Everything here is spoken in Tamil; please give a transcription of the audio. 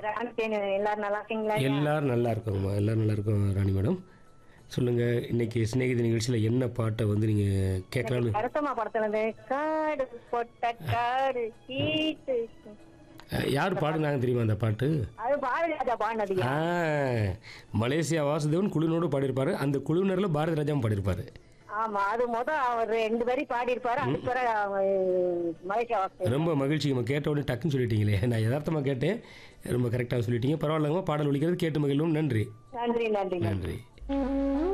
ராணித்தேனு எல்லாரும் நல்லா இருக்கீங்களா எல்லாரும் நல்லா இருக்கோங்கம்மா எல்லாரும் நல்லா இருக்கோம் ராணி மேடம் சொல்லுங்கள் இன்னைக்கு சிநேகிதி நிகழ்ச்சியில் என்ன பாட்டை வந்து நீங்கள் கேட்கலான்னு கருத்தம்மா படத்துல இருந்து காடு பொட்ட காடு கீட்டு அஹ், யார் பாடுனாங்க தெரியுமா அந்த பாட்டு அது பாரதிராஜா பாடினது ஆ மலேசியா வாசுதேவன் குழுவினோடு பாடியிருப்பாரு அந்த குழுவினரில் பாரதி ராஜாவும் பாடியிருப்பாரு ஆமா அது முத அவர் ரெண்டு வரி பாடி இருப்பாரு அதுக்கு பிறகு அவன் மலேசியா வாசல் ரொம்ப மகிழ்ச்சி நம்ம கேட்ட உடனே டக்குன்னு சொல்லிட்டீங்களே நான் யதார்த்தமாக கேட்டேன் ரொம்ப கரெக்டாக சொல்லிட்டீங்க பரவாயில்லங்கம்மா பாடல் ஒழிக்கிறது கேட்டு மகிழ்வும் நன்றி நன்றி நன்றி நன்றி நன்றி